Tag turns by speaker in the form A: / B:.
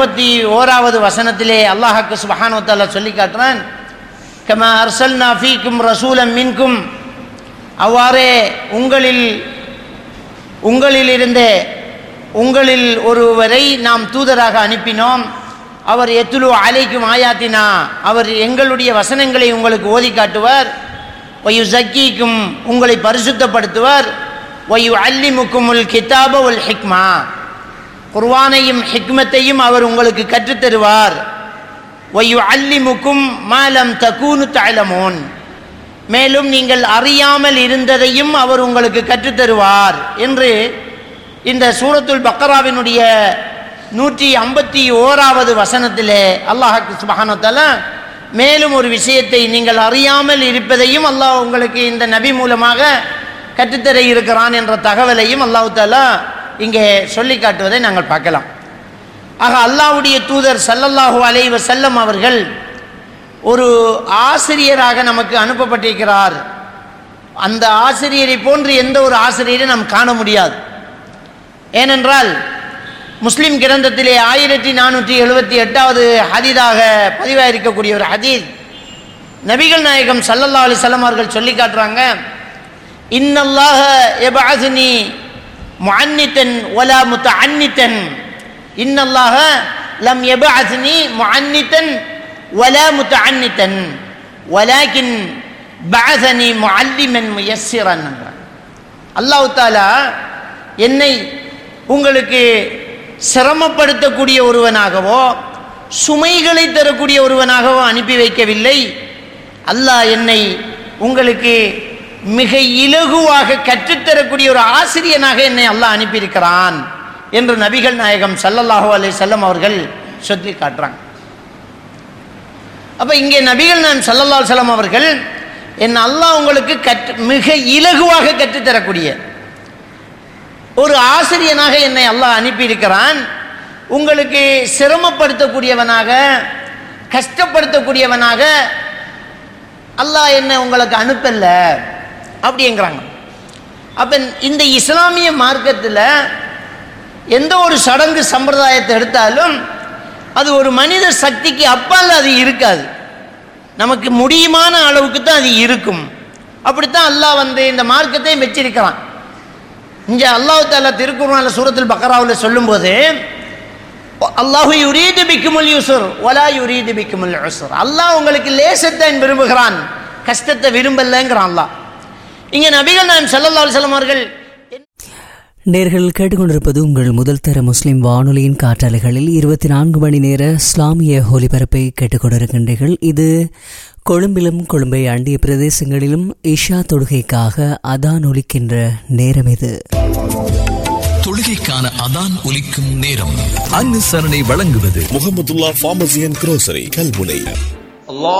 A: ஐம்பத்தி ஓராவது வசனத்திலே அல்லாஹாக்கு சுபஹானுவத்தால சொல்லி காட்டுறான் கமா அர்சல்னா ஃபீக்கும் ரசூலம் மின்கும் அவ்வாறே உங்களில் உங்களிலிருந்தே உங்களில் ஒருவரை நாம் தூதராக அனுப்பினோம் அவர் எத்துலு அலைக்கும் ஆயாத்தினா அவர் எங்களுடைய வசனங்களை உங்களுக்கு ஓதி காட்டுவார் ஒயு ஜக்கீக்கும் உங்களை பரிசுத்தப்படுத்துவார் ஒயு அல்லிமுக்கும் உல் கிதாப உல் ஹிக்மா குர்வானையும் ஹிக்மத்தையும் அவர் உங்களுக்கு கற்றுத்தருவார் ஒயு அல்லிமுக்கும் மாலம் தக்கூனு தாழமோன் மேலும் நீங்கள் அறியாமல் இருந்ததையும் அவர் உங்களுக்கு கற்றுத்தருவார் என்று இந்த சூரத்துல் பக்கராவினுடைய நூற்றி ஐம்பத்தி ஓராவது வசனத்திலே அல்லாஹாக்கு சுபஹானத்தால மேலும் ஒரு விஷயத்தை நீங்கள் அறியாமல் இருப்பதையும் அல்லாஹ் உங்களுக்கு இந்த நபி மூலமாக கற்றுத்தர இருக்கிறான் என்ற தகவலையும் அல்லாஹு தாலா இங்கே சொல்லி காட்டுவதை நாங்கள் பார்க்கலாம் ஆக அல்லாஹ்வுடைய தூதர் சல்லல்லாஹு அலைஹி வஸல்லம் அவர்கள் ஒரு ஆசிரியராக நமக்கு அனுப்பப்பட்டிருக்கிறார் அந்த ஆசிரியரை போன்று எந்த ஒரு ஆசிரியரை நாம் காண முடியாது ஏனென்றால் முஸ்லிம் கிரந்தத்திலே ஆயிரத்தி நானூற்றி எழுபத்தி எட்டாவது ஹதீதாக பதிவாயிருக்கக்கூடிய ஒரு ஹதீத் நபிகள் நாயகம் சல்லல்லா அலிசல்லம் அவர்கள் சொல்லி காட்டுறாங்க இன்னல்லாஹ எபாசினி முஅன்னித்தன் ஒலா முத்த அன்னித்தன் இன்னல்லாஹ லம் எபாசினி முஅன்னித்தன் ولا متعنتا ولكن بعثني معلما ميسرا அல்லாஹ் தாலா என்னை உங்களுக்கு சிரமப்படுத்தக்கூடிய ஒருவனாகவோ சுமைகளை தரக்கூடிய ஒருவனாகவோ அனுப்பி வைக்கவில்லை அல்லாஹ் என்னை உங்களுக்கு மிக இலகுவாக கற்றுத்தரக்கூடிய ஒரு ஆசிரியனாக என்னை அல்லாஹ் அனுப்பியிருக்கிறான் என்று நபிகள் நாயகம் சல்லல்லாஹு அலைஹி வஸல்லம் அவர்கள் சொல்லி காட்டுறாங்க அப்போ இங்கே நபிகள் நான் சல்லல்லா செல்லம் அவர்கள் என் அல்லாஹ் உங்களுக்கு கற்று மிக இலகுவாக கற்றுத்தரக்கூடிய ஒரு ஆசிரியனாக என்னை அல்லாஹ் அனுப்பியிருக்கிறான் உங்களுக்கு சிரமப்படுத்தக்கூடியவனாக கஷ்டப்படுத்தக்கூடியவனாக அல்லாஹ் என்ன உங்களுக்கு அனுப்பல அப்படிங்கிறாங்க அப்போ இந்த இஸ்லாமிய மார்க்கத்தில் எந்த ஒரு சடங்கு சம்பிரதாயத்தை எடுத்தாலும் அது ஒரு மனித சக்திக்கு அப்பால் அது இருக்காது நமக்கு முடியுமான அளவுக்கு தான் அது இருக்கும் அப்படித்தான் அல்லாஹ் வந்து இந்த மார்க்கத்தை வச்சிருக்கிறான் இங்கே அல்லாஹு தாலா திருக்குறான சூரத்தில் பக்கராவில் சொல்லும்போது அல்லாஹு யுரீது பிக்குமுல் யூசுர் ஒலா யுரீது பிக்குமுல் யூசுர் அல்லாஹ் உங்களுக்கு லேசத்தான் விரும்புகிறான் கஷ்டத்தை விரும்பலைங்கிறான் அல்லாஹ் இங்கே நபிகள் நான் சல்லல்லா அலுவலம் அவர்கள்
B: நேர்கள் கேட்டுக்கொண்டிருப்பது உங்கள் முதல் தர முஸ்லிம் வானொலியின் காற்றாலைகளில் இருபத்தி நான்கு மணி நேர இஸ்லாமிய ஒலிபரப்பை கேட்டுக்கொண்டிருக்கின்றீர்கள் இது கொழும்பிலும் கொழும்பை அண்டிய பிரதேசங்களிலும் இஷா தொழுகைக்காக அதான் ஒலிக்கின்ற நேரம் இது
C: தொழுகைக்கான அதான் ஒலிக்கும் நேரம் அனுசரணை வழங்குவது
D: Mohammadullah pharmacy and grocery Kalmunai
E: الله